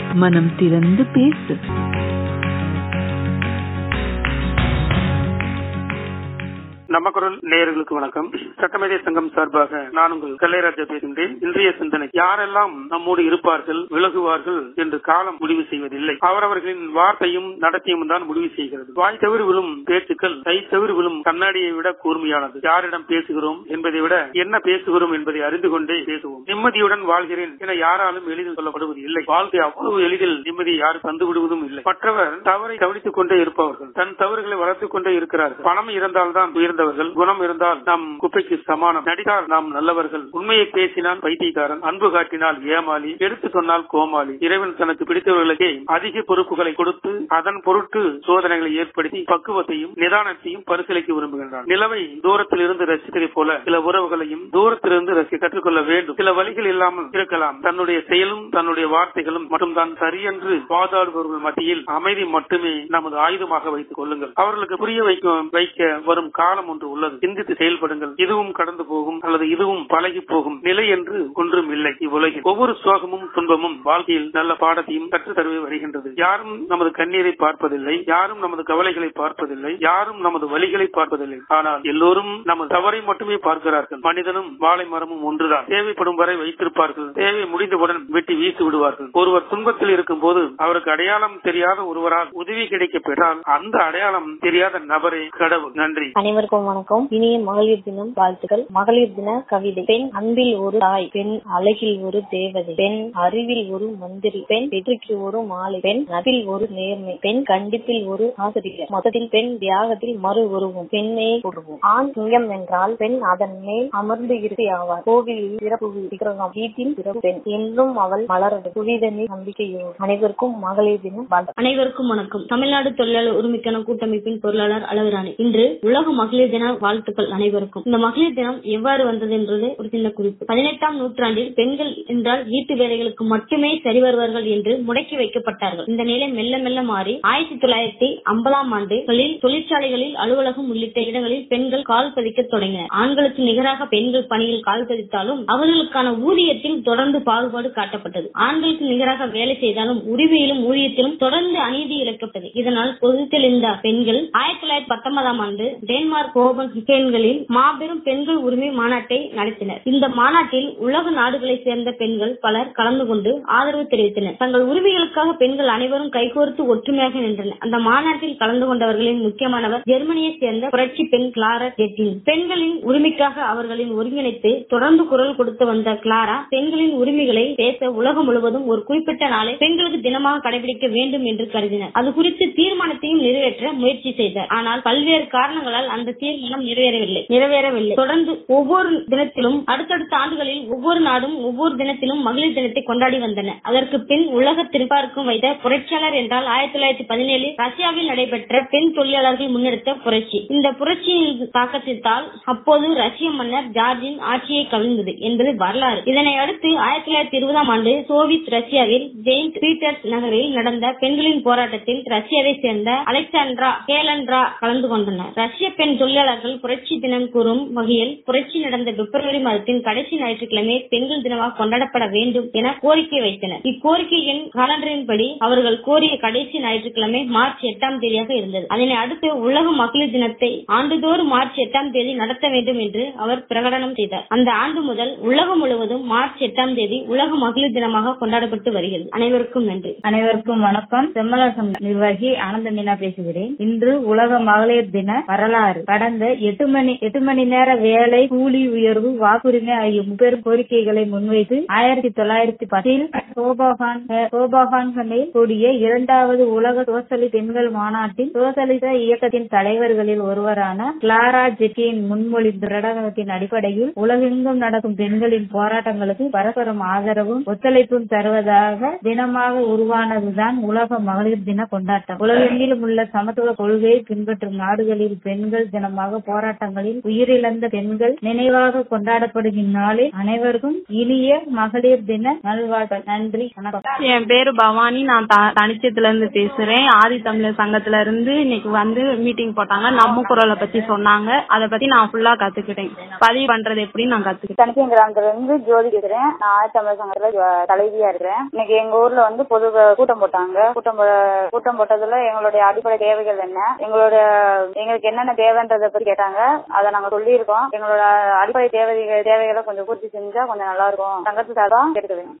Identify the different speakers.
Speaker 1: மனம் திறந்து பேசு
Speaker 2: நம்ம குரல் நேயர்களுக்கு வணக்கம் சட்டமேதை சங்கம் சார்பாக நான் உங்கள் கல்லைராஜா பேசுகின்றேன் இன்றைய சிந்தனை யாரெல்லாம் நம்மோடு இருப்பார்கள் விலகுவார்கள் என்று காலம் முடிவு செய்வதில்லை அவரவர்களின் வார்த்தையும் நடத்தையும் தான் முடிவு செய்கிறது வாய் தவிர விழும் பேச்சுக்கள் கை தவிர விழும் கண்ணாடியை விட கூர்மையானது யாரிடம் பேசுகிறோம் என்பதை விட என்ன பேசுகிறோம் என்பதை அறிந்து கொண்டே பேசுவோம் நிம்மதியுடன் வாழ்கிறேன் என யாராலும் எளிதில் சொல்லப்படுவது இல்லை வாழ்க்கை அவ்வளவு எளிதில் நிம்மதியை யாரும் தந்து விடுவதும் இல்லை மற்றவர் தவறை கவனித்துக் கொண்டே இருப்பவர்கள் தன் தவறுகளை வளர்த்துக் கொண்டே இருக்கிறார்கள் பணம் இருந்தால்தான் உயர்ந்தவர்கள் குணம் இருந்தால் நாம் குப்பைக்கு சமானம் நடித்தால் நாம் நல்லவர்கள் உண்மையை பேசினால் பைத்தியக்காரன் அன்பு காட்டினால் ஏமாளி எடுத்து சொன்னால் கோமாளி இறைவன் தனக்கு பிடித்தவர்களுக்கே அதிக பொறுப்புகளை கொடுத்து அதன் பொருட்டு சோதனைகளை ஏற்படுத்தி பக்குவத்தையும் நிதானத்தையும் பரிசீலிக்க விரும்புகின்றான் நிலவை தூரத்தில் இருந்து ரசித்ததை போல சில உறவுகளையும் தூரத்திலிருந்து ரசிக்க கற்றுக்கொள்ள வேண்டும் சில வழிகள் இல்லாமல் இருக்கலாம் தன்னுடைய செயலும் தன்னுடைய வார்த்தைகளும் மற்றும் தான் சரியென்று வாதாடுபவர்கள் மத்தியில் அமைதி மட்டுமே நமது ஆயுதமாக வைத்துக் கொள்ளுங்கள் அவர்களுக்கு புரிய வைக்க வைக்க வரும் காலம் ஒன்று உள்ளது சிந்தித்து செயல்படுங்கள் இதுவும் கடந்து போகும் அல்லது இதுவும் பழகி போகும் நிலை என்று ஒன்றும் இல்லை இவ்வுலகில் ஒவ்வொரு சோகமும் துன்பமும் வாழ்க்கையில் நல்ல பாடத்தையும் கற்றுத் தரவே வருகின்றது யாரும் நமது கண்ணீரை பார்ப்பதில்லை யாரும் நமது கவலைகளை பார்ப்பதில்லை யாரும் நமது வழிகளை பார்ப்பதில்லை ஆனால் எல்லோரும் நமது தவறை மட்டுமே பார்க்கிறார்கள் மனிதனும் வாழை மரமும் ஒன்றுதான் தேவைப்படும் வரை வைத்திருப்பார்கள் தேவை முடிந்தவுடன் வெட்டி வீசி விடுவார்கள் ஒருவர் துன்பத்தில் இருக்கும் போது அவருக்கு அடையாளம் தெரியாத ஒருவரால் உதவி கிடைக்க பெற்றால் அந்த அடையாளம் தெரியாத நபரே கடவுள் நன்றி
Speaker 3: அனைவருக்கும் வணக்கம் இனிய மகளிர் தினம் வாழ்த்துக்கள் மகளிர் தின கவிதை பெண் அன்பில் ஒரு தாய் பெண் அழகில் ஒரு தேவதை பெண் அறிவில் ஒரு மந்திரி பெண் வெற்றிக்கு ஒரு மாலை பெண் நட்பில் ஒரு நேர்மை பெண் கண்டிப்பில் ஒரு ஆசிரியர் மொத்தத்தில் பெண் தியாகத்தில் மறு உருவம் பெண்மையை கூறுவோம் ஆண் சிங்கம் என்றால் பெண் அதன் மேல் அமர்ந்து இருப்பை ஆவார் கோவிலில் சிறப்பு விக்கிரகம் வீட்டில் சிறப்பு பெண் என்றும் அவள் மலரது புவிதனில் நம்பிக்கையோடு அனைவருக்கும் மகளிர் தினம் வாழ்த்து
Speaker 4: அனைவருக்கும் வணக்கம் தமிழ்நாடு தொழிலாளர் உரிமைக்கான கூட்டமைப்பின் பொருளாளர் அளவிராணி இன்று உலக மகளிர் தின வாழ்த்துக்கள் அனைவருக்கும் இந்த மகளிர் தினம் எவ்வாறு வந்தது என்றது ஒரு சின்ன குறிப்பு பதினெட்டாம் நூற்றாண்டில் பெண்கள் என்றால் வீட்டு வேலைகளுக்கு மட்டுமே சரி வருவார்கள் என்று முடக்கி வைக்கப்பட்டார்கள் இந்த நிலை மெல்ல மெல்ல மாறி ஆயிரத்தி தொள்ளாயிரத்தி ஐம்பதாம் ஆண்டுகளில் தொழிற்சாலைகளில் அலுவலகம் உள்ளிட்ட இடங்களில் பெண்கள் கால் பதிக்க தொடங்கினர் ஆண்களுக்கு நிகராக பெண்கள் பணியில் கால் பதித்தாலும் அவர்களுக்கான ஊதியத்தில் தொடர்ந்து பாகுபாடு காட்டப்பட்டது ஆண்களுக்கு நிகராக வேலை செய்தாலும் உரிமையிலும் ஊதியத்திலும் தொடர்ந்து அநீதி இழைக்கப்பட்டது இதனால் பொதுத்தில் இருந்த பெண்கள் ஆயிரத்தி தொள்ளாயிரத்தி பத்தொன்பதாம் ஆண்டு டென்மார்க் கோபன் பெண்களில் மாபெரும் பெண்கள் உரிமை மாநாட்டை நடத்தினர் இந்த மாநாட்டில் உலக நாடுகளைச் சேர்ந்த பெண்கள் பலர் கலந்து கொண்டு ஆதரவு தெரிவித்தனர் தங்கள் உரிமைகளுக்காக பெண்கள் அனைவரும் கைகோர்த்து ஒற்றுமையாக நின்றனர் அந்த மாநாட்டில் கலந்து கொண்டவர்களின் முக்கியமானவர் ஜெர்மனியைச் சேர்ந்த புரட்சி பெண் கிளாரா ஜெட்டின் பெண்களின் உரிமைக்காக அவர்களின் ஒருங்கிணைத்து தொடர்ந்து குரல் கொடுத்து வந்த கிளாரா பெண்களின் உரிமைகளை பேச உலகம் முழுவதும் ஒரு குறிப்பிட்ட நாளை பெண்களுக்கு தினமாக கடைபிடிக்க வேண்டும் என்று கருதினர் அது குறித்து தீர்மானத்தையும் நிறைவேற்ற முயற்சி செய்தார் ஆனால் பல்வேறு காரணங்களால் அந்த தீர்மானம் நிறைவேறவில்லை நிறைவேறவில்லை தொடர்ந்து ஒவ்வொரு தினத்திலும் அடுத்தடுத்த ஆண்டுகளில் ஒவ்வொரு நாடும் ஒவ்வொரு தினத்திலும் மகளிர் தினத்தை கொண்டாடி வந்தன அதற்கு பின் உலக திருப்பார்க்கும் வைத்த புரட்சியாளர் என்றால் ஆயிரத்தி தொள்ளாயிரத்தி பதினேழில் ரஷ்யாவில் நடைபெற்ற பெண் தொழிலாளர்கள் முன்னெடுத்த புரட்சி இந்த புரட்சியின் தாக்கத்தினால் அப்போது ரஷ்ய மன்னர் ஜார்ஜின் ஆட்சியை கவிழ்ந்தது என்பது வரலாறு இதனை அடுத்து ஆயிரத்தி தொள்ளாயிரத்தி இருபதாம் ஆண்டு சோவியத் ரஷ்யாவில் ஜெயின்ட் பீட்டர்ஸ் நகரில் நடந்த பெண்களின் போராட்டத்தில் ரஷ்யாவை சேர்ந்த அலெக்சாண்ட்ரா கேலண்ட்ரா கலந்து கொண்டனர் ரஷ்ய பெண் தொழிலாளர்கள் புரட்சி தினம் கூறும் வகையில் புரட்சி நடந்த பிப்ரவரி மாதத்தின் கடைசி ஞாயிற்றுக்கிழமை பெண்கள் தினமாக கொண்டாடப்பட வேண்டும் என கோரிக்கை வைத்தனர் இக்கோரிக்கையின் காலண்டரின்படி அவர்கள் கோரிய கடைசி ஞாயிற்றுக்கிழமை மார்ச் எட்டாம் தேதியாக இருந்தது அதனை அடுத்து உலக மகளிர் தினத்தை ஆண்டுதோறும் மார்ச் எட்டாம் தேதி நடத்த வேண்டும் என்று அவர் பிரகடனம் செய்தார் அந்த ஆண்டு முதல் உலகம் முழுவதும் மார்ச் எட்டாம் தேதி உலக மகளிர் தினமாக கொண்டாடப்பட்டு வருகிறது அனைவருக்கும் நன்றி
Speaker 5: அனைவருக்கும் வணக்கம் செம்மலாசம் நிர்வாகி ஆனந்த மீனா பேசுகிறேன் இன்று உலக மகளிர் தின வரலாறு கடந்த எட்டு மணி எட்டு மணி நேர வேலை கூலி உயர்வு வாக்குரிமை ஆகிய முப்பெரும் கோரிக்கைகளை முன்வைத்து ஆயிரத்தி தொள்ளாயிரத்தி பத்தில் சோபகான் சோபகான்களில் கூடிய இரண்டாவது உலக சோசலிச பெண்கள் மாநாட்டில் சோசலிச இயக்கத்தின் தலைவர்களில் ஒருவரான கிளாரா ஜெட்டியின் முன்மொழி பிரகடனத்தின் அடிப்படையில் உலகெங்கும் நடக்கும் பெண்களின் போராட்டங்களுக்கு பரஸ்பரம் ஆதரவும் ஒத்துழைப்பும் தருவதாக தினமாக உருவானதுதான் உலக மகளிர் தின கொண்டாட்டம் உலகெங்கிலும் உள்ள சமத்துவ கொள்கையை பின்பற்றும் நாடுகளில் பெண்கள் தினம் காரணமாக போராட்டங்களில் உயிரிழந்த பெண்கள் நினைவாக கொண்டாடப்படும் இந்நாளில் அனைவருக்கும் இனிய மகளிர் தின நல்வாழ்வு நன்றி வணக்கம்
Speaker 6: என் பேரு பவானி நான் த- தனிச்சத்துல இருந்து பேசுறேன் ஆதி தமிழர் சங்கத்துல இருந்து இன்னைக்கு வந்து மீட்டிங் போட்டாங்க நம்ம குரலை பத்தி சொன்னாங்க அதை பத்தி நான் ஃபுல்லா கத்துக்கிட்டேன் பதிவு பண்றது எப்படின்னு நான் கத்துக்கிட்டேன்
Speaker 7: தனிச்சம் கிராமத்துல இருந்து ஜோதி பேசுறேன் நான் ஆயத்தமிழ் சங்கத்துல ஜோ- தலைவியா இருக்கிறேன் இன்னைக்கு எங்க ஊர்ல வந்து பொது கூட்டம் போட்டாங்க கூட்டம் போ- கூட்டம் போட்டதுல எங்களுடைய அடிப்படை தேவைகள் என்ன எங்களோட எங்களுக்கு என்னென்ன தேவைன்றத பத்தி கேட்டாங்க அதை நாங்க சொல்லியிருக்கோம் எங்களோட அடிப்படை தேவை தேவைகளை கொஞ்சம் பூர்த்தி செஞ்சா கொஞ்சம் நல்லா இருக்கும் சங்கத்து சார்பா கேட்டுக்கிறேன்